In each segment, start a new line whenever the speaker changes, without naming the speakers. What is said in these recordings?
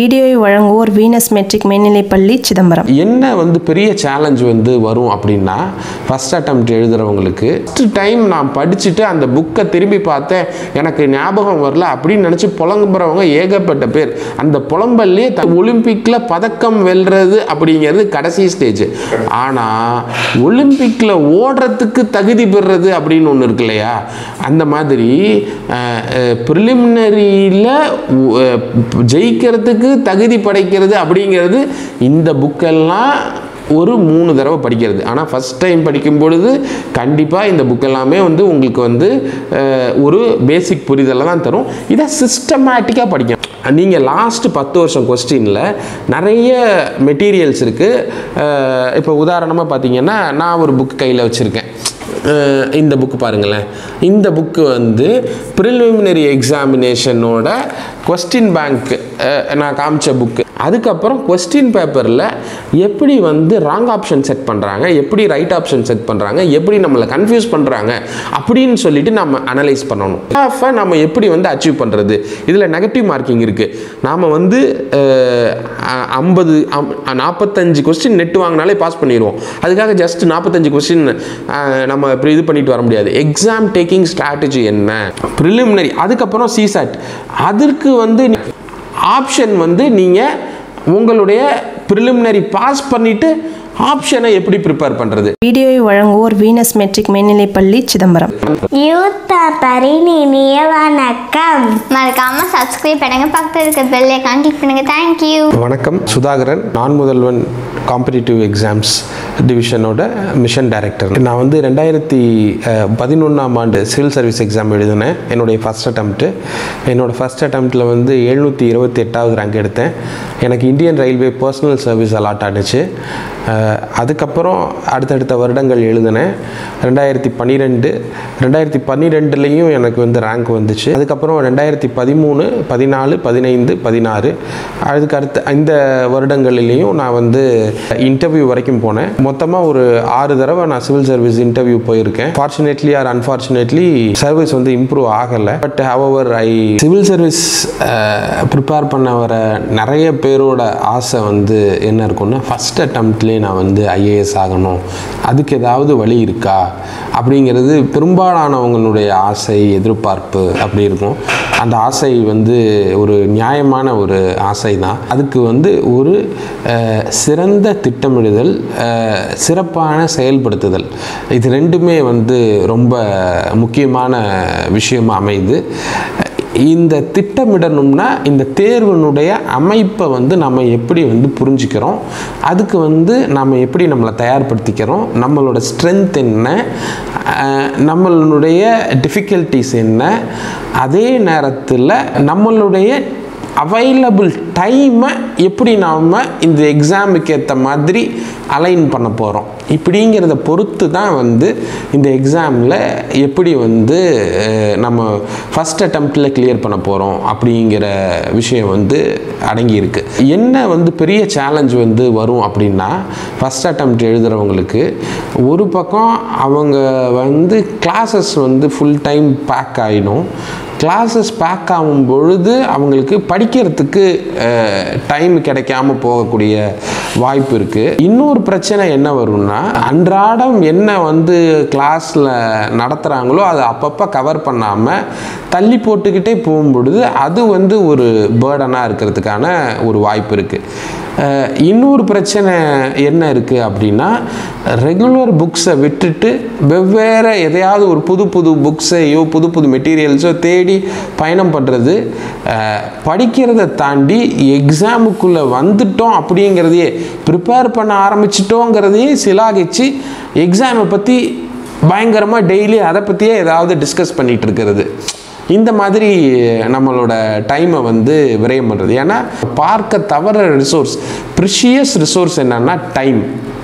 வீடியோவை வழங்குவோர் Venus matric மேல்நிலைப்பள்ளி சிதம்பரம்
என்ன வந்து பெரிய சேலஞ்ச் வந்து வரும் அப்படின்னா ஃபஸ்ட் அட்டம்ப்ட் எழுதுறவங்களுக்கு ஃபஸ்ட்டு டைம் நான் படிச்சுட்டு அந்த புக்கை திரும்பி பார்த்தேன் எனக்கு ஞாபகம் வரல அப்படின்னு நினச்சி புலம்புறவங்க ஏகப்பட்ட பேர் அந்த புலம்பல்லே த ஒலிம்பிக்கில் பதக்கம் வெல்றது அப்படிங்கிறது கடைசி ஸ்டேஜ் ஆனால் ஒலிம்பிக்கில் ஓடுறதுக்கு தகுதி பெறுறது அப்படின்னு ஒன்று இருக்கு இல்லையா அந்த மாதிரி ப்ரிலிமினரியில் ஜெயிக்கிறதுக்கு தகுதி படைக்கிறது அப்படிங்கிறது இந்த புக்கெல்லாம் ஒரு மூணு தடவை படிக்கிறது ஆனால் ஃபஸ்ட் டைம் படிக்கும் பொழுது கண்டிப்பாக இந்த புக் எல்லாமே வந்து உங்களுக்கு வந்து அஹ், ஒரு பேசிக் புரிதலை தான் தரும் இதை சிஸ்டமேட்டிக்காக படிக்கணும் நீங்கள் லாஸ்ட்டு பத்து வருஷம் கொஸ்டினில் நிறைய மெட்டீரியல்ஸ் இருக்குது இப்போ உதாரணமாக பார்த்தீங்கன்னா நான் ஒரு புக் கையில் வச்சுருக்கேன் அஹ் இந்த புக்கு பாருங்களேன் இந்த புக்கு வந்து ப்ரிலிமினரி எக்ஸாமினேஷனோட கொஸ்டின் பேங்க் நான் காமிச்ச புக்கு அதுக்கப்புறம் கொஸ்டின் பேப்பரில் எப்படி வந்து ராங் ஆப்ஷன் செட் பண்ணுறாங்க எப்படி ரைட் ஆப்ஷன் செட் பண்ணுறாங்க எப்படி நம்மளை கன்ஃபியூஸ் பண்ணுறாங்க அப்படின்னு சொல்லிட்டு நம்ம அனலைஸ் பண்ணணும் ஆஃபை நம்ம எப்படி வந்து அச்சீவ் பண்ணுறது இதில் நெகட்டிவ் மார்க்கிங் இருக்குது நாம் வந்து ஐம்பது நாற்பத்தஞ்சு கொஸ்டின் நெட் வாங்கினாலே பாஸ் பண்ணிடுவோம் அதுக்காக ஜஸ்ட் நாற்பத்தஞ்சு கொஸ்டின் நம்ம இப்படி இது பண்ணிட்டு வர முடியாது எக்ஸாம் டேக்கிங் ஸ்ட்ராட்டஜி என்ன ப்ரிலிமினரி அதுக்கப்புறம் சிசாட் அதற்கு வந்து ஆப்ஷன் வந்து நீங்கள் உங்களுடைய ப்ரிலிமினரி பாஸ் பண்ணிவிட்டு ஆப்ஷனை எப்படி ப்ரிப்பேர் பண்ணுறது
வீடியோவை வழங்குவோர் வீனஸ் மெட்ரிக் மேல்நிலைப்பள்ளி சிதம்பரம்
யூத் பரின் இனிய வணக்கம்
மறக்காம சப்ஸ்கிரைப் பண்ணுங்க பக்கத்தில் இருக்க பெல் ஐக்கான் கிளிக் பண்ணுங்க தேங்க்யூ
வணக்கம் சுதாகரன் நான் முதல்வன் காம்படிட்டிவ் எக்ஸாம்ஸ் டிவிஷனோட மிஷன் டைரக்டர் நான் வந்து ரெண்டாயிரத்தி பதினொன்றாம் ஆண்டு சிவில் சர்வீஸ் எக்ஸாம் எழுதினேன் என்னுடைய ஃபஸ்ட் அட்டம்ப்ட்டு என்னோட ஃபஸ்ட் அட்டம்ப்ட்டில் வந்து எழுநூற்றி இருபத்தி எட்டாவது ரேங்க் எடுத்தேன் எனக்கு Indian railway personnel service allot ஆனுச்சு அஹ், அதுக்கப்புறம் அடுத்தடுத்த வருடங்கள் எழுதினேன் ரெண்டாயிரத்தி பன்னிரெண்டு ரெண்டாயிரத்தி பன்னிரெண்டுலேயும் எனக்கு வந்து ரேங்க் வந்துச்சு அதுக்கப்புறம் ரெண்டாயிரத்தி பதிமூணு பதினாலு பதினைந்து பதினாறு அதுக்கு அடுத்த இந்த வருடங்களிலையும் நான் வந்து இன்டர்வியூ வரைக்கும் போனேன் மொத்தமாக ஒரு ஆறு தடவை நான் சிவில் சர்வீஸ் இன்டர்வியூ போயிருக்கேன் ஃபார்ச்சுனேட்லி ஆர் அன்ஃபார்ச்சுனேட்லி சர்வீஸ் வந்து இம்ப்ரூவ் ஆகலை but however I civil service prepare பண்ண வர நிறைய பேரோட ஆசை வந்து என்ன இருக்கும்னா ஃபஸ்ட் அட்டம்ப்ட்லேயே நான் வந்து ஐஏஎஸ் ஆகணும் அதுக்கு ஏதாவது வழி இருக்கா அப்படிங்கிறது பெரும்பாலானவங்களுடைய ஆசை எதிர்பார்ப்பு அப்படி இருக்கும் அந்த ஆசை வந்து ஒரு நியாயமான ஒரு ஆசை தான் அதுக்கு வந்து ஒரு அஹ், சிறந்த திட்டமிடுதல் அஹ், சிறப்பான செயல்படுத்துதல் இது ரெண்டுமே வந்து ரொம்ப முக்கியமான விஷயமா அமையுது இந்த திட்டமிடணும்னா இந்த தேர்வினுடைய அமைப்பை வந்து நம்ம எப்படி வந்து புரிஞ்சுக்கிறோம் அதுக்கு வந்து நம்ம எப்படி நம்மளை தயார்படுத்திக்கிறோம் நம்மளோட ஸ்ட்ரென்த் என்ன அஹ், நம்மளுடைய டிஃபிகல்ட்டிஸ் என்ன அதே நேரத்தில் நம்மளுடைய அவைலபிள் டைமை எப்படி நாம் இந்த எக்ஸாமுக்கு ஏற்ற மாதிரி அலைன் பண்ண போகிறோம் இப்படிங்கிறத பொறுத்து தான் வந்து இந்த எக்ஸாமில் எப்படி வந்து அஹ், நம்ம ஃபஸ்ட் அட்டம்ப்டில் கிளியர் பண்ண போகிறோம் அப்படிங்கிற விஷயம் வந்து அடங்கியிருக்கு என்ன வந்து பெரிய சேலஞ்ச் வந்து வரும் அப்படின்னா ஃபஸ்ட் அட்டம்ப்ட் எழுதுகிறவங்களுக்கு ஒரு பக்கம் அவங்க வந்து கிளாஸஸ் வந்து ஃபுல் டைம் பேக் ஆகிடும் கிளாஸஸ் பேக் ஆகும் பொழுது அவங்களுக்கு படிக்கிறதுக்கு டைம் கிடைக்காம போகக்கூடிய வாய்ப்பு இருக்குது இன்னொரு பிரச்சனை என்ன வரும்னா அன்றாடம் என்ன வந்து கிளாஸில் நடத்துகிறாங்களோ அதை அப்பப்போ கவர் பண்ணாமல் தள்ளி போட்டுக்கிட்டே போகும்பொழுது அது வந்து ஒரு பேர்டனாக இருக்கிறதுக்கான ஒரு வாய்ப்பு இருக்குது அஹ் இன்னொரு பிரச்சனை என்ன இருக்குது அப்படின்னா ரெகுலர் புக்ஸை விட்டுட்டு வெவ்வேறு எதையாவது ஒரு புது புது புக்ஸையோ புது புது மெட்டீரியல்ஸோ தேடி பயணம் பண்ணுறது படிக்கிறத தாண்டி எக்ஸாமுக்குள்ளே வந்துட்டோம் அப்படிங்கிறதையே ப்ரிப்பேர் பண்ண ஆரம்பிச்சிட்டோங்கிறதையே சிலாகிச்சு எக்ஸாமை பற்றி பயங்கரமாக டெய்லி அதை பற்றியே ஏதாவது டிஸ்கஸ் பண்ணிகிட்டு இருக்கிறது இந்த மாதிரி நம்மளோட டைமை வந்து விரயம் பண்ணுறது ஏன்னா பார்க்க தவற ரிசோர்ஸ் ப்ரிஷியஸ் ரிசோர்ஸ் என்னன்னா டைம்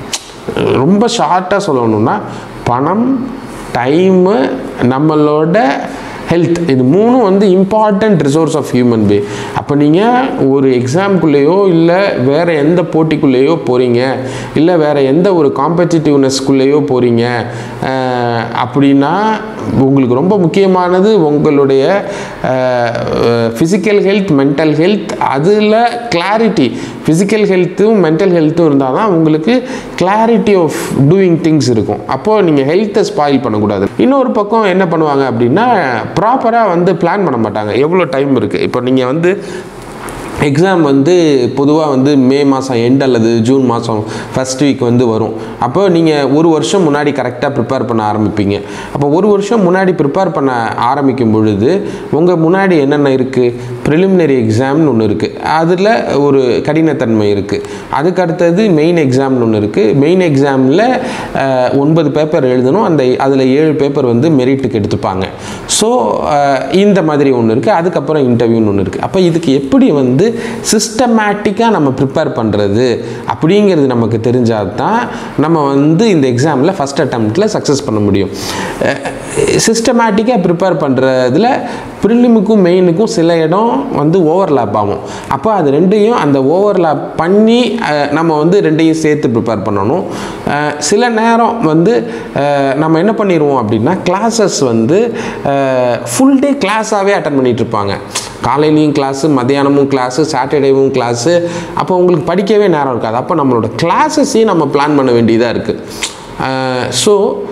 ரொம்ப ஷார்ட்டாக சொல்லணும்னா பணம் டைமு நம்மளோட ஹெல்த் இது மூணும் வந்து இம்பார்ட்டண்ட் ரிசோர்ஸ் ஆஃப் ஹியூமன் பே அப்போ நீங்கள் ஒரு எக்ஸாம்குள்ளேயோ இல்லை வேறு எந்த போட்டிக்குள்ளேயோ போகிறீங்க இல்லை வேறு எந்த ஒரு காம்படிட்டிவ்னஸ்குள்ளேயோ போகிறீங்க அப்படின்னா உங்களுக்கு ரொம்ப முக்கியமானது உங்களுடைய ஃபிசிக்கல் ஹெல்த் மென்டல் ஹெல்த் அதில் கிளாரிட்டி ஃபிசிக்கல் ஹெல்த்தும் மென்டல் ஹெல்த்தும் இருந்தால் தான் உங்களுக்கு கிளாரிட்டி ஆஃப் டூயிங் திங்ஸ் இருக்கும் அப்போது நீங்கள் ஹெல்த்தை ஸ்பாயில் பண்ணக்கூடாது இன்னொரு பக்கம் என்ன பண்ணுவாங்க அப்படின்னா ப்ராப்பராக வந்து பிளான் பண்ண மாட்டாங்க எவ்வளோ டைம் இருக்குது இப்போ நீங்கள் வந்து எக்ஸாம் வந்து பொதுவாக வந்து மே மாதம் எண்ட் அல்லது ஜூன் மாதம் ஃபஸ்ட் வீக் வந்து வரும் அப்போ நீங்கள் ஒரு வருஷம் முன்னாடி கரெக்டாக ப்ரிப்பேர் பண்ண ஆரம்பிப்பீங்க அப்போ ஒரு வருஷம் முன்னாடி ப்ரிப்பேர் பண்ண ஆரம்பிக்கும் பொழுது உங்கள் முன்னாடி என்னென்ன இருக்குது ப்ரிலிமினரி எக்ஸாம்னு ஒன்று இருக்குது அதில் ஒரு கடினத்தன்மை இருக்குது அதுக்கு அடுத்தது மெயின் எக்ஸாம்னு ஒன்று இருக்குது மெயின் எக்ஸாமில் ஒன்பது பேப்பர் எழுதணும் அந்த அதில் ஏழு பேப்பர் வந்து மெரிட்டுக்கு எடுத்துப்பாங்க ஸோ இந்த மாதிரி ஒன்று இருக்குது அதுக்கப்புறம் இன்டர்வியூன்னு ஒன்று இருக்குது அப்போ இதுக்கு எப்படி வந்து சிஸ்டமேட்டிக்காக நம்ம ப்ரிப்பேர் பண்ணுறது அப்படிங்கிறது நமக்கு தெரிஞ்சால் தான் நம்ம வந்து இந்த எக்ஸாமில் ஃபஸ்ட் அட்டம்ப்டில் சக்ஸஸ் பண்ண முடியும் சிஸ்டமேட்டிக்காக ப்ரிப்பேர் பண்ணுறதுல ப்ரிலிமுக்கும் மெயினுக்கும் சில இடம் வந்து ஓவர்லேப் ஆகும் அப்போ அது ரெண்டையும் அந்த ஓவர்லேப் பண்ணி அஹ், நம்ம வந்து ரெண்டையும் சேர்த்து ப்ரிப்பேர் பண்ணணும் அஹ், சில நேரம் வந்து அஹ், நம்ம என்ன பண்ணிடுவோம் அப்படின்னா கிளாஸஸ் வந்து ஃபுல் டே கிளாஸாகவே அட்டன் பண்ணிட்டு இருப்பாங்க காலையிலையும் கிளாஸு மத்தியானமும் கிளாஸு சாட்டர்டேவும் கிளாஸு அப்போ உங்களுக்கு படிக்கவே நேரம் இருக்காது அப்போ நம்மளோட கிளாஸஸையும் நம்ம பிளான் பண்ண வேண்டியதாக இருக்குது ஸோ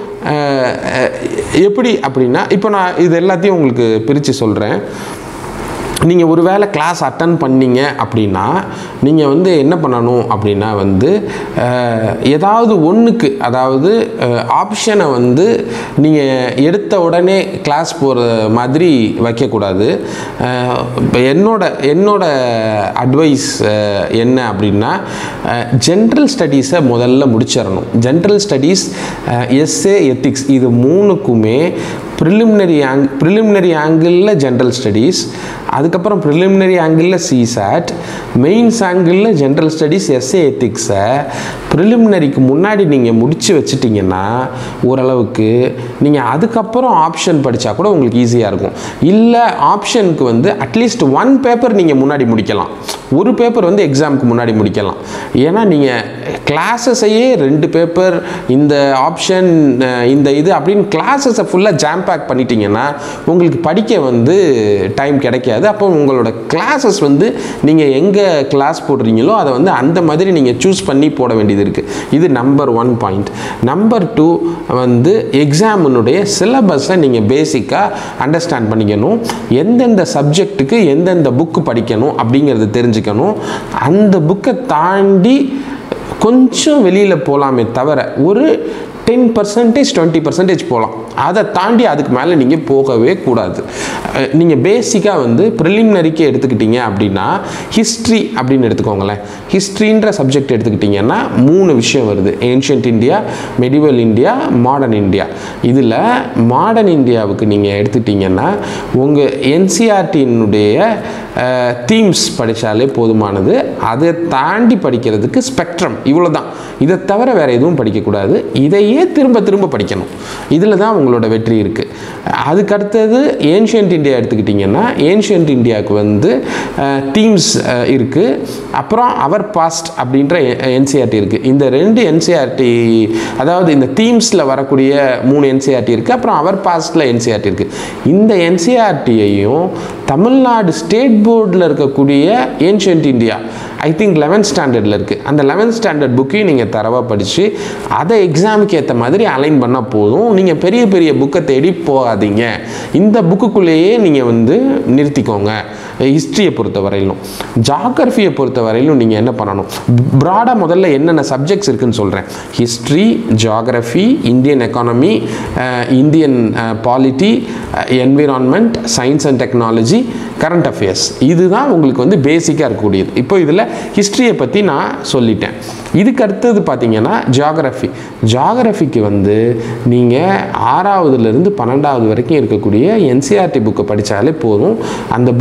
எப்படி அப்படின்னா இப்போ நான் இது எல்லாத்தையும் உங்களுக்கு பிரித்து சொல்கிறேன் நீங்கள் ஒரு வேளை கிளாஸ் அட்டன் பண்ணீங்க அப்படின்னா நீங்கள் வந்து என்ன பண்ணணும் அப்படின்னா வந்து அஹ், ஏதாவது ஒன்றுக்கு அதாவது ஆப்ஷனை வந்து நீங்கள் எடுத்த உடனே கிளாஸ் போகிற மாதிரி வைக்கக்கூடாது அஹ், இப்போ என்னோட என்னோட அட்வைஸ் என்ன அப்படின்னா ஜென்ரல் ஸ்டடீஸை முதல்ல முடிச்சிடணும் ஜென்ரல் ஸ்டடீஸ் எஸ்ஏ எத்திக்ஸ் இது மூணுக்குமே ப்ரிலிமினரி ஆங் ப்ரிலிமினரி ஆங்கிளில் ஜென்ரல் ஸ்டடீஸ் அதுக்கப்புறம் ப்ரிலிமினரி ஆங்கிளில் சிசாட் மெயின்ஸ் ஆங்கிளில் ஜென்ரல் ஸ்டடீஸ் எஸ்ஏ எத்திக்ஸை ப்ரிலிமினரிக்கு முன்னாடி நீங்கள் முடித்து வச்சிட்டிங்கன்னா ஓரளவுக்கு நீங்கள் அதுக்கப்புறம் ஆப்ஷன் படித்தா கூட உங்களுக்கு ஈஸியாக இருக்கும் இல்லை ஆப்ஷனுக்கு வந்து அட்லீஸ்ட் ஒன் பேப்பர் நீங்கள் முன்னாடி முடிக்கலாம் ஒரு பேப்பர் வந்து எக்ஸாமுக்கு முன்னாடி முடிக்கலாம் ஏன்னா நீங்கள் கிளாஸஸையே ரெண்டு பேப்பர் இந்த ஆப்ஷன் இந்த இது அப்படின்னு கிளாஸஸை ஃபுல்லாக ஜாம் பேக் பண்ணிட்டீங்கன்னா உங்களுக்கு படிக்க வந்து டைம் கிடைக்காது அப்போ உங்களோட கிளாஸஸ் வந்து நீங்கள் எங்கே கிளாஸ் போடுறீங்களோ அதை வந்து அந்த மாதிரி நீங்கள் சூஸ் பண்ணி போட வேண்டியது இருக்குது இது number one point number two வந்து எக்ஸாமினுடைய சிலபஸை நீங்கள் பேசிக்காக அண்டர்ஸ்டாண்ட் பண்ணிக்கணும் எந்தெந்த சப்ஜெக்ட்டுக்கு எந்தெந்த புக்கு படிக்கணும் அப்படிங்கிறத தெரிஞ்சுக்கணும் அந்த புக்கை தாண்டி கொஞ்சம் வெளியில் போகலாமே தவிர ஒரு டென் பர்சன்டேஜ் டுவெண்ட்டி பர்சன்டேஜ் போகலாம் அதை தாண்டி அதுக்கு மேலே நீங்கள் போகவே கூடாது நீங்கள் பேசிக்காக வந்து ப்ரிலிமினரிக்கு எடுத்துக்கிட்டீங்க அப்படின்னா ஹிஸ்ட்ரி அப்படின்னு எடுத்துக்கோங்களேன் ஹிஸ்ட்ரின்ற சப்ஜெக்ட் எடுத்துக்கிட்டிங்கன்னா மூணு விஷயம் வருது ancient India medieval India modern India இதில் மாடர்ன் இந்தியாவுக்கு நீங்கள் எடுத்துக்கிட்டிங்கன்னா உங்கள் என்சிஆர்டியினுடைய தீம்ஸ் படித்தாலே போதுமானது அதை தாண்டி படிக்கிறதுக்கு ஸ்பெக்ட்ரம் இவ்வளோ தான் இதை தவிர வேறு எதுவும் படிக்கக்கூடாது இதையே திரும்ப திரும்ப படிக்கணும் இதில் தான் உங்களோட வெற்றி இருக்குது அதுக்கு அடுத்தது ஏன்ஷியன்ட் இந்தியா எடுத்துக்கிட்டிங்கன்னா ஏன்ஷியன்ட் இந்தியாவுக்கு வந்து தீம்ஸ் இருக்குது அப்புறம் அவர் பாஸ்ட் அப்படின்ற என்சிஆர்டி இருக்குது இந்த ரெண்டு என்சிஆர்டி அதாவது இந்த தீம்ஸில் வரக்கூடிய மூணு என்சிஆர்டி இருக்குது அப்புறம் அவர் பாஸ்டில் என்சிஆர்டி இருக்குது இந்த என்சிஆர்டியையும் தமிழ்நாடு ஸ்டேட் போர்டில் இருக்கக்கூடிய ancient India I think eleventh ஸ்டாண்டர்டில் இருக்குது அந்த லெவன்த் ஸ்டாண்டர்ட் புக்கையும் நீங்கள் தரவாக படித்து அதை எக்ஸாமுக்கு ஏற்ற மாதிரி அலைன் பண்ணால் போதும் நீங்கள் பெரிய பெரிய புக்கை தேடி போகாதீங்க இந்த புக்குக்குள்ளேயே நீங்கள் வந்து நிறுத்திக்கோங்க ஹிஸ்ட்ரியை பொறுத்த வரையிலும் ஜாகிரஃபியை பொறுத்த வரையிலும் நீங்கள் என்ன பண்ணணும் ப்ராடாக முதல்ல என்னென்ன சப்ஜெக்ட்ஸ் இருக்குன்னு சொல்கிறேன் history geography Indian economy Indian polity environment science and technology current affairs இதுதான் உங்களுக்கு வந்து பேசிக்காக இருக்கக்கூடியது இப்போ இதில் ஹிஸ்ட்ரியை பற்றி நான் சொல்லிட்டேன் இதுக்கு அடுத்தது பார்த்தீங்கன்னா ஜியாகிரஃபி ஜியாகிரஃபிக்கு வந்து நீங்கள் ஆறாவதுலேருந்து பன்னெண்டாவது வரைக்கும் இருக்கக்கூடிய என்சிஆர்டி புக்கை படித்தாலே போதும் அந்த புக்கை படி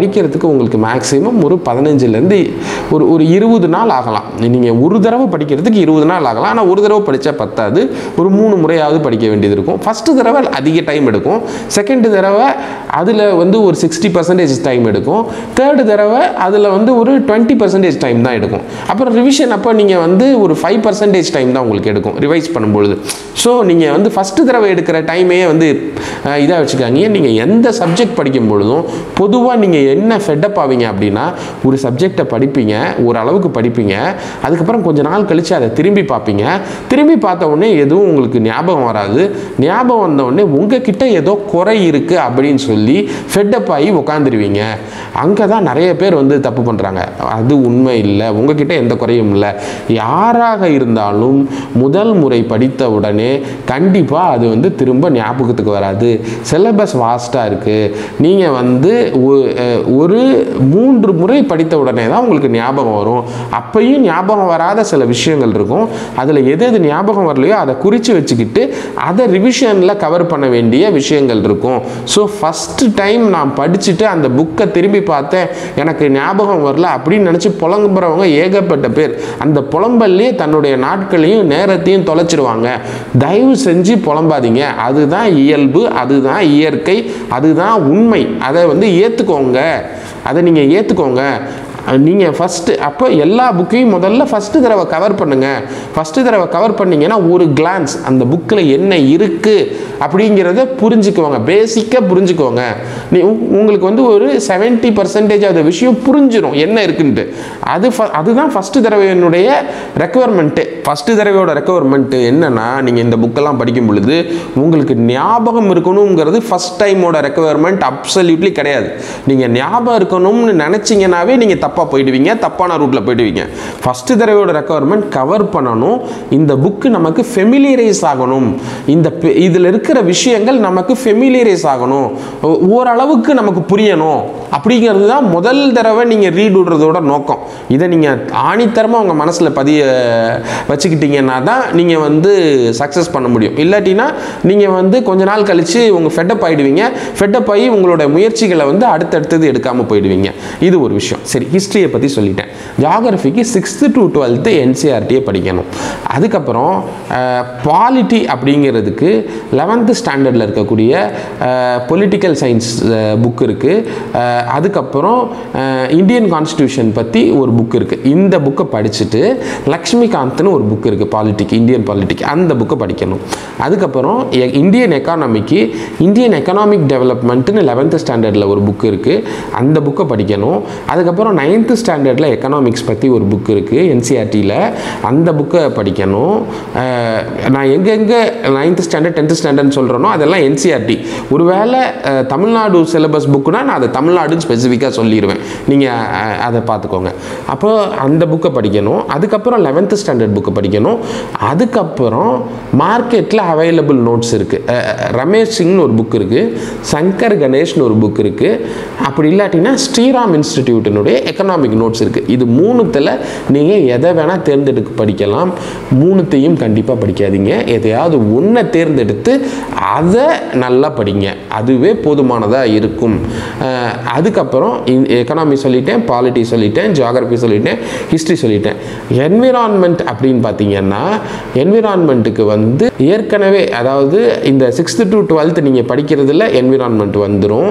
படிக்கிறதுக்கு உங்களுக்கு மேக்ஸிமம் ஒரு பதினஞ்சுலேருந்து ஒரு ஒரு இருபது நாள் ஆகலாம் நீங்கள் ஒரு தடவை படிக்கிறதுக்கு இருபது நாள் ஆகலாம் ஆனால் ஒரு தடவை படித்தா பத்தாது ஒரு மூணு முறையாவது படிக்க வேண்டியது இருக்கும் ஃபஸ்ட்டு தடவை அதிக டைம் எடுக்கும் செகண்ட் தடவை அதில் வந்து ஒரு சிக்ஸ்டி பர்சன்டேஜ் டைம் எடுக்கும் தேர்டு தடவை அதில் வந்து ஒரு டுவெண்ட்டி பர்சன்டேஜ் டைம் தான் எடுக்கும் அப்புறம் ரிவிஷன் அப்போ நீங்கள் வந்து ஒரு ஃபைவ் பர்சன்டேஜ் டைம் தான் உங்களுக்கு எடுக்கும் ரிவைஸ் பண்ணும்பொழுது ஸோ நீங்கள் வந்து ஃபஸ்ட்டு தடவை எடுக்கிற டைமையே வந்து இதாக வச்சுக்காங்க நீங்கள் எந்த சப்ஜெக்ட் படிக்கும் பொழுதும் பொதுவாக நீங்கள் என்ன ஃபெட்டப் ஆவீங்க அப்படின்னா ஒரு சப்ஜெக்டை படிப்பீங்க ஒரு அளவுக்கு படிப்பீங்க அதுக்கப்புறம் கொஞ்ச நாள் கழித்து அதை திரும்பி பார்ப்பீங்க திரும்பி பார்த்த உடனே எதுவும் உங்களுக்கு ஞாபகம் வராது ஞாபகம் வந்த உடனே உங்ககிட்ட ஏதோ குறை இருக்குது அப்படின்னு சொல்லி ஃபெட்டப் ஆகி உட்காந்துருவீங்க அங்கே தான் நிறைய பேர் வந்து தப்பு பண்ணுறாங்க அது உண்மை இல்லை உங்ககிட்ட எந்த குறையும் இல்லை யாராக இருந்தாலும் முதல் முறை படித்த உடனே கண்டிப்பாக அது வந்து திரும்ப ஞாபகத்துக்கு வராது சிலபஸ் வாஸ்ட்டாக இருக்குது நீங்கள் வந்து ஒ- அஹ் ஒரு மூன்று முறை படித்த உடனே தான் உங்களுக்கு ஞாபகம் வரும் அப்பயும் ஞாபகம் வராத சில விஷயங்கள் இருக்கும் அதில் எது எது ஞாபகம் வரலையோ அதை குறித்து வச்சுக்கிட்டு அதை ரிவிஷனில் கவர் பண்ண வேண்டிய விஷயங்கள் இருக்கும் ஸோ ஃபஸ்ட்டு டைம் நான் படிச்சுட்டு அந்த புக்கை திரும்பி பார்த்தேன் எனக்கு ஞாபகம் வரல அப்படின்னு நினச்சி புலம்புறவங்க ஏகப்பட்ட பேர் அந்த புலம்பல்லையே தன்னுடைய நாட்களையும் நேரத்தையும் தொலைச்சிருவாங்க தயவு செஞ்சு புலம்பாதீங்க அதுதான் இயல்பு அதுதான் இயற்கை அதுதான் உண்மை அதை வந்து ஏற்றுக்கோங்க அதை நீங்கள் ஏற்றுக்கோங்க நீங்கள் ஃபஸ்ட்டு அப்போ எல்லா புக்கையும் முதல்ல ஃபஸ்ட்டு தடவை கவர் பண்ணுங்கள் ஃபஸ்ட்டு தடவை கவர் பண்ணீங்கன்னா ஒரு கிளான்ஸ் அந்த புக்கில் என்ன இருக்குது அப்படிங்கிறத புரிஞ்சுக்குவாங்க பேசிக்காக புரிஞ்சுக்குவாங்க நீ உ- உங்களுக்கு வந்து ஒரு செவன்ட்டி பர்சன்டேஜ் அந்த விஷயம் புரிஞ்சிடும் என்ன இருக்குன்ட்டு அது ஃப அதுதான் ஃபஸ்ட்டு தடவையினுடைய ரெக்குவயர்மெண்ட்டு ஃபஸ்ட்டு தடவையோட ரெக்குவயர்மெண்ட்டு என்னன்னா நீங்கள் இந்த புக்கெல்லாம் படிக்கும் பொழுது உங்களுக்கு ஞாபகம் இருக்கணுங்கிறது ஃபஸ்ட் டைமோட ரெக்குவயர்மெண்ட் அப்சல்யூட்லி கிடையாது நீங்கள் ஞாபகம் இருக்கணும்னு நினச்சிங்கனாவே நீங்கள் தப்பாக போயிடுவீங்க தப்பான ரூட்டில் போயிடுவீங்க ஃபஸ்ட்டு தடவையோட ரெக்குவயர்மெண்ட் கவர் பண்ணணும் இந்த புக்கு நமக்கு ஃபெமிலியரைஸ் ஆகணும் இந்த இதில் இருக்கிற விஷயங்கள் நமக்கு ஃபெமிலியரைஸ் ஆகணும் ஓ- ஓரளவுக்கு நமக்கு புரியணும் அப்படிங்கிறது தான் முதல் தடவை நீங்கள் ரீட் விடுறதோட நோக்கம் இதை நீங்கள் ஆணித்தரமாக உங்கள் மனசில் பதிய வச்சுக்கிட்டீங்கன்னா தான் நீங்கள் வந்து சக்ஸஸ் பண்ண முடியும் இல்லாட்டினா நீங்கள் வந்து கொஞ்ச நாள் கழித்து உங்கள் ஃபெட்டப் ஆகிடுவீங்க ஃபெட்டப் ஆகி உங்களோட முயற்சிகளை வந்து அடுத்தடுத்தது எடுக்காமல் போயிடுவீங்க இது ஒரு விஷயம் சரி ஹிஸ்ட்ரியை பற்றி சொல்லிட்டேன் ஜாகிரஃபிக்கு சிக்ஸ்த்து டு டுவெல்த்து என்சிஆர்டியை படிக்கணும் அதுக்கப்புறம் பாலிட்டி அப்படிங்கிறதுக்கு லெவன்த்து ஸ்டாண்டர்டில் இருக்கக்கூடிய பொலிட்டிக்கல் சயின்ஸ் புக் இருக்குது அதுக்கப்புறம் இந்தியன் கான்ஸ்டியூஷன் பற்றி ஒரு புக் இருக்குது இந்த புக்கை படிச்சுட்டு லக்ஷ்மிகாந்த்னு ஒரு புக் இருக்குது பாலிட்டிக் இந்தியன் பாலிட்டிக் அந்த புக்கை படிக்கணும் அதுக்கப்புறம் எ- இந்தியன் எக்கானமிக்கு இந்தியன் எக்கனாமிக் டெவலப்மெண்ட்னு லெவன்த்து ஸ்டாண்டர்டில் ஒரு புக் இருக்குது அந்த புக்கை படிக்கணும் அதுக்கப்புறம் நைன்த்து ஸ்டாண்டர்டில் எக்கனாமிக்ஸ் பற்றி ஒரு புக் இருக்குது என்சிஆர்டியில் அந்த புக்கை படிக்கணும் அஹ், நான் எங்கெங்கே நைன்த்து ஸ்டாண்டர்ட் டென்த்து ஸ்டாண்டர்ட்னு சொல்கிறேனோ அதெல்லாம் என்சிஆர்டி ஒருவேளை அஹ், தமிழ்நாடு சிலபஸ் புக்குனா நான் அதை தமிழ்நாடுன்னு ஸ்பெசிஃபிக்காக சொல்லிடுவேன் நீங்கள் அதை பார்த்துக்கோங்க அப்போ அந்த புக்கை படிக்கணும் அதுக்கப்புறம் லெவன்த்து ஸ்டாண்டர்ட் புக்கை படிக்கணும் அதுக்கப்புறம் மார்க்கெட்டில் அவைலபிள் நோட்ஸ் இருக்குது ரமேஷ் சிங்னு ஒரு புக் இருக்குது சங்கர் கணேஷ்னு ஒரு புக் இருக்குது அப்படி இல்லாட்டினா ஸ்ரீராம் இன்ஸ்டிடியூட்டினுடைய எக்கனாமிக் நோட்ஸ் இருக்குது இது மூணுத்தில் நீங்கள் எதை வேணால் தேர்ந்தெடுக்க படிக்கலாம் மூணுத்தையும் கண்டிப்பாக படிக்காதீங்க எதையாவது ஒன்றை தேர்ந்தெடுத்து அதை நல்லா படிங்க அதுவே போதுமானதாக இருக்கும் அஹ், அதுக்கப்புறம் எக்கனாமி சொல்லிட்டேன் பாலிட்டி சொல்லிட்டேன் ஜியாகிரபி சொல்லிட்டேன் ஹிஸ்ட்ரி சொல்லிட்டேன் என்விரான்மெண்ட் அப்படின்னு பார்த்தீங்கன்னா என்விரான்மெண்ட்டுக்கு வந்து ஏற்கனவே அதாவது இந்த சிக்ஸ்த்து டு டுவெல்த்து நீங்கள் படிக்கிறதுல என்விரான்மெண்ட் வந்துடும்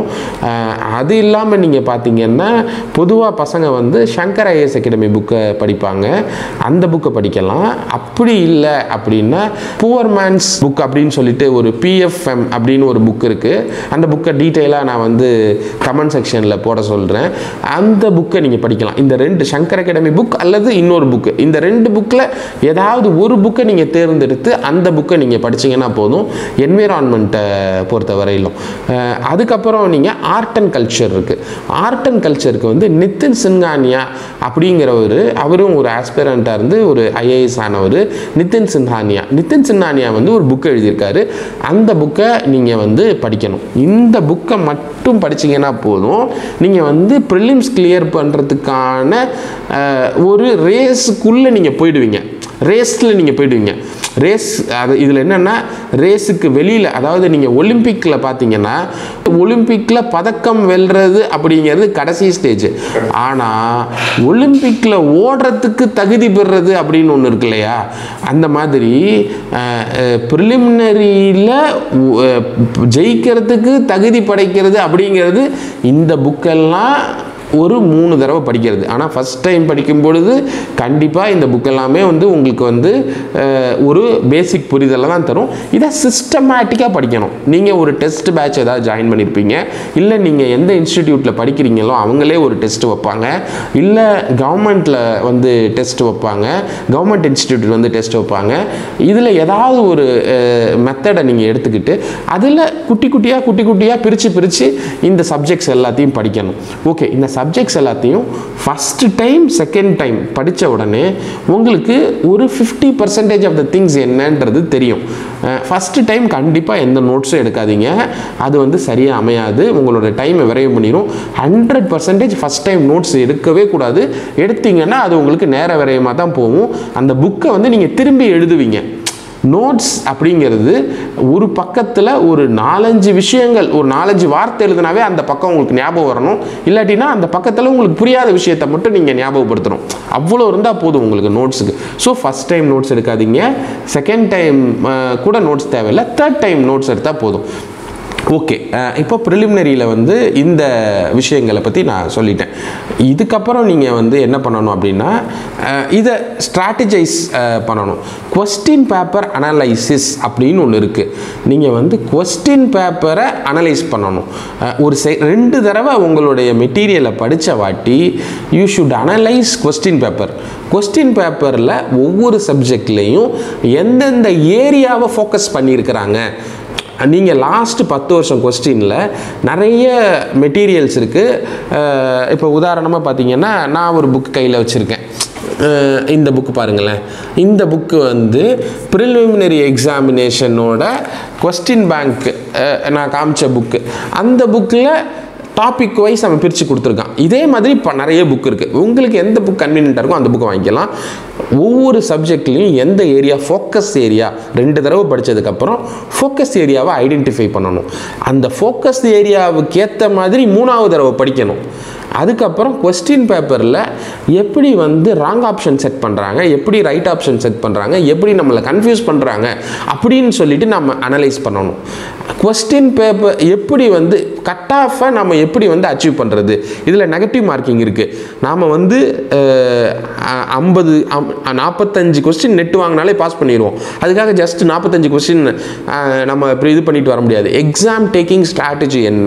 அது இல்லாமல் நீங்கள் பார்த்தீங்கன்னா பொதுவாக பசங்க வந்து சங்கர் ஐஎஸ் அகாடமி புக்கை படிப்பாங்க அந்த புக்கை படிக்கலாம் அப்படி இல்லை அப்படின்னா புவர் மேன்ஸ் புக் அப்படின்னு சொல்லிட்டு ஒரு பிஎஃப்எம் அப்படின்னு ஒரு புக் இருக்குது அந்த புக்கை டீட்டெயிலாக நான் வந்து கமெண்ட் செக்ஷனில் போட சொல்கிறேன் அந்த புக்கை நீங்கள் படிக்கலாம் இந்த ரெண்டு சங்கர் அகாடமி புக் அல்லது இன்னொரு புக்கு இந்த ரெண்டு புக்கில் ஏதாவது ஒரு புக்கை நீங்கள் தேர்ந்தெடுத்து அந்த புக்கை நீங்கள் படிச்சீங்கன்னா போதும் என்விரான்மெண்ட்டை பொறுத்த வரையிலும் அஹ், அதுக்கப்புறம் நீங்கள் ஆர்ட் அண்ட் கல்ச்சர் இருக்குது ஆர்ட் அண்ட் கல்ச்சருக்கு வந்து நிதின் சின்ஹானியா அப்படிங்கிறவர் அவரும் ஒரு ஆஸ்பிரண்ட்டாக இருந்து ஒரு ஐஏஎஸ் ஆனவர் நிதின் சின்ஹானியா நிதின் சின்ஹானியா வந்து ஒரு புக் எழுதியிருக்காரு அந்த புக்கை நீங்கள் வந்து படிக்கணும் இந்த புக்கை மட்டும் படிச்சீங்கன்னா போதும் நீங்கள் வந்து ப்ரிலிம்ஸ் கிளியர் பண்ணுறதுக்கான ஒரு ரேஸுக்குள்ளே நீங்கள் போயிடுவீங்க ரேஸில் நீங்கள் போயிடுவீங்க ரேஸ் அது இதில் என்னென்னா ரேஸுக்கு வெளியில் அதாவது நீங்கள் ஒலிம்பிக்கில் பார்த்தீங்கன்னா ஒலிம்பிக்கில் பதக்கம் வெல்றது அப்படிங்கிறது கடைசி ஸ்டேஜ் ஆனால் ஒலிம்பிக்கில் ஓடுறதுக்கு தகுதி பெறுறது அப்படின்னு ஒன்று இருக்கு இல்லையா அந்த மாதிரி ப்ரிலிமினரியில் ஜெயிக்கிறதுக்கு தகுதி படைக்கிறது அப்படிங்கிறது இந்த புக்கெல்லாம் ஒரு மூணு தடவை படிக்கிறது ஆனால் ஃபஸ்ட் டைம் படிக்கும் பொழுது கண்டிப்பாக இந்த புக் எல்லாமே வந்து உங்களுக்கு வந்து அஹ், ஒரு பேசிக் புரிதலை தான் தரும் இதை சிஸ்டமேட்டிக்காக படிக்கணும் நீங்கள் ஒரு டெஸ்ட் பேட்ச் ஏதாவது ஜாயின் பண்ணியிருப்பீங்க இல்லை நீங்கள் எந்த இன்ஸ்டிடியூட்டில் படிக்கிறீங்களோ அவங்களே ஒரு டெஸ்ட் வைப்பாங்க இல்லை கவர்மெண்ட்டில் வந்து டெஸ்ட் வைப்பாங்க கவர்மெண்ட் இன்ஸ்டிடியூட் வந்து டெஸ்ட் வைப்பாங்க இதில் ஏதாவது ஒரு மெத்தடை நீங்கள் எடுத்துக்கிட்டு அதில் குட்டி குட்டியாக குட்டி குட்டியாக பிரித்து பிரித்து இந்த சப்ஜெக்ட்ஸ் எல்லாத்தையும் படிக்கணும் ஓகே இந்த சப்ஜெக்ட்ஸ் எல்லாத்தையும் ஃபஸ்ட்டு டைம் செகண்ட் டைம் படித்த உடனே உங்களுக்கு ஒரு fifty percentage of the things என்னன்றது தெரியும் ஃபஸ்ட்டு டைம் கண்டிப்பாக எந்த நோட்ஸும் எடுக்காதீங்க அது வந்து சரியாக அமையாது உங்களோட டைமை விரைவு பண்ணிடும் hundred percentage first time notes எடுக்கவே கூடாது எடுத்தீங்கன்னா அது உங்களுக்கு நேர விரயமாக தான் போகும் அந்த புக்கை வந்து நீங்கள் திரும்பி எழுதுவீங்க நோட்ஸ் அப்படிங்கிறது ஒரு பக்கத்தில் ஒரு நாலஞ்சு விஷயங்கள் ஒரு நாலஞ்சு வார்த்தை எழுதுனாவே அந்த பக்கம் உங்களுக்கு ஞாபகம் வரணும் இல்லாட்டினா அந்த பக்கத்தில் உங்களுக்கு புரியாத விஷயத்தை மட்டும் நீங்கள் ஞாபகப்படுத்தணும் அவ்வளோ இருந்தால் போதும் உங்களுக்கு நோட்ஸுக்கு ஸோ ஃபஸ்ட் டைம் நோட்ஸ் எடுக்காதீங்க செகண்ட் டைம் கூட நோட்ஸ் தேவையில்லை தேர்ட் டைம் நோட்ஸ் எடுத்தால் போதும் ஓகே இப்போ ப்ரிலிமினரியில் வந்து இந்த விஷயங்களை பற்றி நான் சொல்லிட்டேன் இதுக்கப்புறம் நீங்கள் வந்து என்ன பண்ணணும் அப்படின்னா அஹ், இதை ஸ்ட்ராட்டஜைஸ் பண்ணணும் கொஸ்டின் பேப்பர் அனலைசிஸ் அப்படின்னு ஒன்று இருக்குது நீங்கள் வந்து கொஸ்டின் பேப்பரை அனலைஸ் பண்ணணும் அஹ், ஒரு செ ரெண்டு தடவை உங்களுடைய மெட்டீரியலை படித்த வாட்டி you should analyse question paper question பேப்பரில் ஒவ்வொரு சப்ஜெக்ட்லேயும் எந்தெந்த ஏரியாவை ஃபோக்கஸ் பண்ணியிருக்கிறாங்க நீங்கள் லாஸ்ட்டு பத்து வருஷம் கொஸ்டினில் நிறைய மெட்டீரியல்ஸ் இருக்குது இப்போ உதாரணமாக பார்த்தீங்கன்னா நான் ஒரு புக் கையில் வச்சுருக்கேன் அஹ் இந்த புக்கு பாருங்களேன் இந்த புக்கு வந்து ப்ரிலிமினரி எக்ஸாமினேஷனோட கொஸ்டின் பேங்க் நான் காமிச்ச புக்கு அந்த புக்கில் டாபிக் வைஸ் அவன் பிரித்து கொடுத்துருக்கான் இதே மாதிரி இப்போ நிறைய புக் இருக்குது உங்களுக்கு எந்த புக் கன்வீனியண்ட்டாக இருக்கோ அந்த புக்கை வாங்கிக்கலாம் ஒவ்வொரு சப்ஜெக்ட்லேயும் எந்த ஏரியா ஃபோக்கஸ் ஏரியா ரெண்டு தடவை படித்ததுக்கப்புறம் ஃபோக்கஸ் ஏரியாவை ஐடென்டிஃபை பண்ணணும் அந்த ஃபோக்கஸ் ஏரியாவுக்கு ஏற்ற மாதிரி மூணாவது தடவை படிக்கணும் அதுக்கப்புறம் கொஸ்டின் பேப்பரில் எப்படி வந்து ராங் ஆப்ஷன் செட் பண்ணுறாங்க எப்படி ரைட் ஆப்ஷன் செட் பண்ணுறாங்க எப்படி நம்மளை கன்ஃபியூஸ் பண்ணுறாங்க அப்படின்னு சொல்லிட்டு நம்ம அனலைஸ் பண்ணணும் கொஸ்டின் பேப்பர் எப்படி வந்து கட் ஆஃபை நம்ம எப்படி வந்து அச்சீவ் பண்ணுறது இதில் நெகட்டிவ் மார்க்கிங் இருக்குது நாம் வந்து ஐம்பது நாற்பத்தஞ்சு கொஸ்டின் நெட் வாங்கினாலே பாஸ் பண்ணிடுவோம் அதுக்காக ஜஸ்ட் நாற்பத்தஞ்சு கொஸ்டின் நம்ம இப்படி இது பண்ணிட்டு வர முடியாது எக்ஸாம் டேக்கிங் ஸ்ட்ராட்டஜி என்ன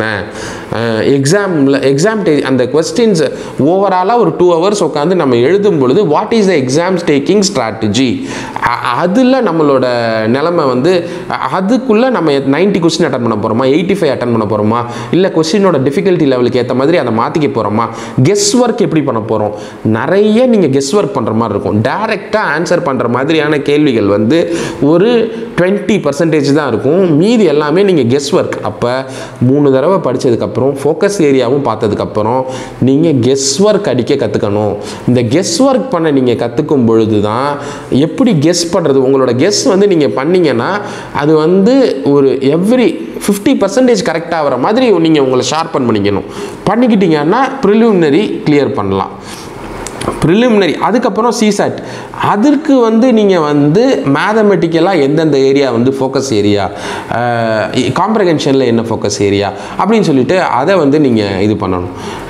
எக்ஸாமில் எக்ஸாம் டே அந்த கொஸ்டின்ஸ் ஓவராலாக ஒரு டூ ஹவர்ஸ் உட்காந்து நம்ம எழுதும் பொழுது what is the exam taking strategy அதில் நம்மளோட நிலைமை வந்து அ- அதுக்குள்ளே நம்ம நைன்ட்டி கொஸ்டின் அட்டன் பண்ண போகிறோமா எயிட்டி ஃபைவ் அட்டன் பண்ண போகிறோமா இல்லை கொஸ்டினோட டிஃபிகல்ட்டி லெவலுக்கு ஏற்ற மாதிரி அதை மாற்றிக்க போகிறோமா கெஸ் ஒர்க் எப்படி பண்ண போகிறோம் நிறைய நீங்கள் கெஸ் ஒர்க் பண்ணுற மாதிரி இருக்கும் டைரெக்டாக ஆன்சர் பண்ணுற மாதிரியான கேள்விகள் வந்து ஒரு டுவெண்ட்டி பர்சன்டேஜ் தான் இருக்கும் மீதி எல்லாமே நீங்கள் கெஸ் ஒர்க் அப்போ மூணு தடவை படித்ததுக்கப்புறம் ஃபோக்கஸ் ஏரியாவும் பார்த்ததுக்கப்புறம் நீங்கள் கெஸ் ஒர்க் அடிக்க கற்றுக்கணும் இந்த கெஸ் ஒர்க் பண்ண நீங்கள் கற்றுக்கும் பொழுது தான் எப்படி கெஸ் பண்ணுறது உங்களோட கெஸ் வந்து நீங்கள் பண்ணீங்கன்னா அது வந்து ஒரு எவ்ரி ஃபிஃப்டி பர்சன்டேஜ் கரெக்டாக ஆகிற மாதிரி நீங்கள் உங்களை ஷார்ப்பன் பண்ணிக்கணும் பண்ணிக்கிட்டீங்கன்னா ப்ரிலிமினரி கிளியர் பண்ணலாம் ப்ரிலிமினரி அதுக்கப்புறம் சிசாட் அதற்கு வந்து நீங்கள் வந்து மேத்தமெட்டிக்கலாக எந்தெந்த ஏரியா வந்து ஃபோக்கஸ் ஏரியா காம்ப்ரகென்ஷனில் என்ன ஃபோக்கஸ் ஏரியா அப்படின்னு சொல்லிட்டு அதை வந்து நீங்கள் இது பண்ணணும்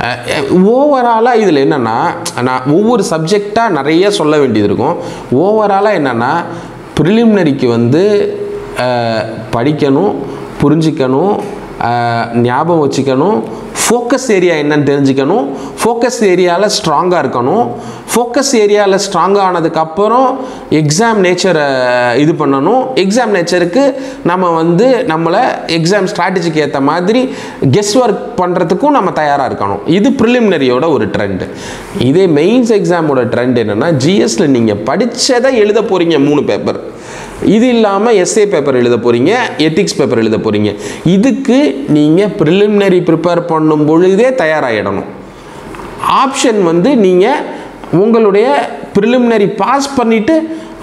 ஓவராலாக இதில் என்னென்னா நான் ஒவ்வொரு சப்ஜெக்டாக நிறைய சொல்ல வேண்டியது இருக்கும் ஓவராலாக என்னென்னா ப்ரிலிமினரிக்கு வந்து அஹ், படிக்கணும் புரிஞ்சிக்கணும் அஹ், ஞாபகம் வச்சுக்கணும் ஃபோக்கஸ் ஏரியா என்னன்னு தெரிஞ்சுக்கணும் ஃபோக்கஸ் ஏரியாவில் ஸ்ட்ராங்காக இருக்கணும் ஃபோக்கஸ் ஏரியாவில் ஸ்ட்ராங்காக ஆனதுக்கப்புறம் எக்ஸாம் நேச்சரை இது பண்ணணும் எக்ஸாம் நேச்சருக்கு நம்ம வந்து நம்மளை எக்ஸாம் ஸ்ட்ராட்டஜிக்கு ஏற்ற மாதிரி கெஸ் ஒர்க் பண்ணுறதுக்கும் நம்ம தயாராக இருக்கணும் இது ப்ரிலிமினரியோட ஒரு ட்ரெண்டு இதே மெயின்ஸ் எக்ஸாமோட ட்ரெண்ட் என்னென்னா ஜிஎஸ்ல நீங்கள் படித்ததை எழுத போகிறீங்க மூணு பேப்பர் இது இல்லாமல் எஸ்ஏ பேப்பர் எழுத போகிறீங்க எத்திக்ஸ் பேப்பர் எழுத போகிறீங்க இதுக்கு நீங்கள் ப்ரிலிமினரி ப்ரிப்பேர் பண்ணும் பொழுதே தயாராகிடணும் ஆப்ஷன் வந்து நீங்கள் உங்களுடைய ப்ரிலிமினரி பாஸ் பண்ணிவிட்டு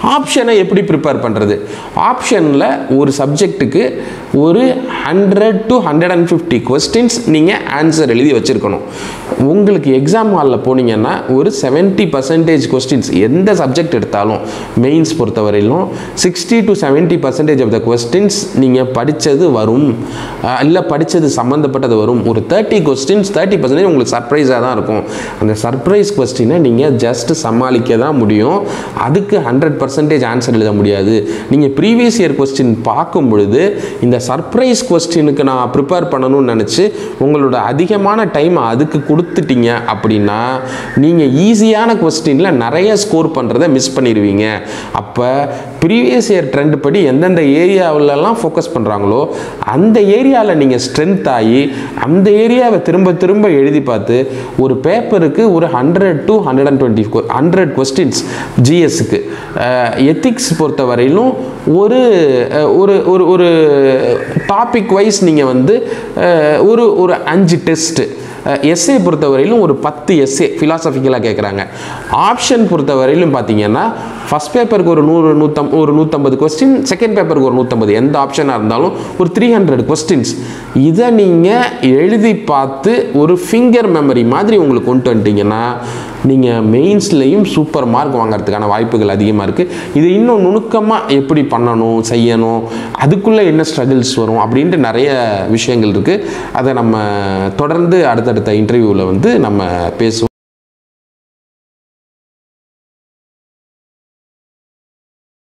ஆப்ஷனை எப்படி ப்ரிப்பேர் பண்ணுறது ஆப்ஷனில் ஒரு சப்ஜெக்ட்டுக்கு ஒரு hundred to hundred and fifty questions நீங்கள் ஆன்சர் எழுதி வச்சுருக்கணும் உங்களுக்கு எக்ஸாம் ஹாலில் போனீங்கன்னா ஒரு செவன்ட்டி பர்சன்டேஜ் கொஸ்டின்ஸ் எந்த சப்ஜெக்ட் எடுத்தாலும் மெயின்ஸ் பொறுத்தவரையிலும் sixty to seventy percentage of the questions நீங்கள் படித்தது வரும் இல்லை படித்தது சம்மந்தப்பட்டது வரும் ஒரு தேர்ட்டி கொஸ்டின்ஸ் தேர்ட்டி பர்சன்டேஜ் உங்களுக்கு சர்ப்ரைஸாக தான் இருக்கும் அந்த சர்ப்ரைஸ் கொஸ்டினை நீங்கள் ஜஸ்ட் சமாளிக்க தான் முடியும் அதுக்கு ஹண்ட்ரட் பர்சன்டேஜ் ஆன்சர் எழுத முடியாது நீங்கள் ப்ரீவியஸ் இயர் கொஸ்டின் பார்க்கும் பொழுது இந்த சர்ப்ரைஸ் கொஸ்டினுக்கு நான் ப்ரிப்பேர் பண்ணணும்னு நினச்சி உங்களோட அதிகமான டைம் அதுக்கு கொடுத்துட்டீங்க அப்படின்னா நீங்கள் ஈஸியான கொஸ்டினில் நிறைய ஸ்கோர் பண்ணுறதை மிஸ் பண்ணிடுவீங்க அப்போ ப்ரீவியஸ் இயர் ட்ரெண்ட் படி எந்தெந்த ஏரியாவிலலாம் ஃபோக்கஸ் பண்ணுறாங்களோ அந்த ஏரியாவில் நீங்கள் ஸ்ட்ரென்த் ஆகி அந்த ஏரியாவை திரும்ப திரும்ப எழுதி பார்த்து ஒரு பேப்பருக்கு ஒரு hundred to hundred and twenty hundred questions ஜிஎஸ்க்கு எத்திக்ஸ் பொறுத்த வரையிலும் ஒரு அஹ், ஒரு ஒரு ஒரு டாபிக் வைஸ் நீங்கள் வந்து அஹ், ஒரு ஒரு அஞ்சு டெஸ்ட்டு எஸ்ஏ பொறுத்தவரையிலும் ஒரு பத்து எஸ்ஏ ஃபிலாசபிக்கலாக கேட்குறாங்க ஆப்ஷன் பொறுத்தவரையிலும் பார்த்தீங்கன்னா ஃபஸ்ட் பேப்பருக்கு ஒரு நூறு நூற்றம் ஒரு நூற்றம்பது கொஸ்டின் செகண்ட் பேப்பருக்கு ஒரு நூற்றம்பது எந்த ஆப்ஷனாக இருந்தாலும் ஒரு த்ரீ ஹண்ட்ரட் கொஸ்டின்ஸ் இதை நீங்கள் எழுதி பார்த்து ஒரு ஃபிங்கர் மெமரி மாதிரி உங்களுக்கு கொண்டு வந்துட்டீங்கன்னா நீங்கள் மெயின்ஸ்லேயும் சூப்பர் மார்க் வாங்குறதுக்கான வாய்ப்புகள் அதிகமாக இருக்குது இது இன்னும் நுணுக்கமாக எப்படி பண்ணணும் செய்யணும் அதுக்குள்ளே என்ன ஸ்ட்ரகிள்ஸ் வரும் அப்படின்ட்டு நிறைய விஷயங்கள் இருக்குது அதை நம்ம தொடர்ந்து அடுத்தடுத்த இன்டர்வியூவில் வந்து நம்ம பேசுவோம்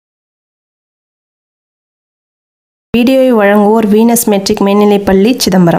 வீடியோவை வழங்குவோர் வீனஸ் மெட்ரிக் மேல்நிலைப்பள்ளி சிதம்பரம்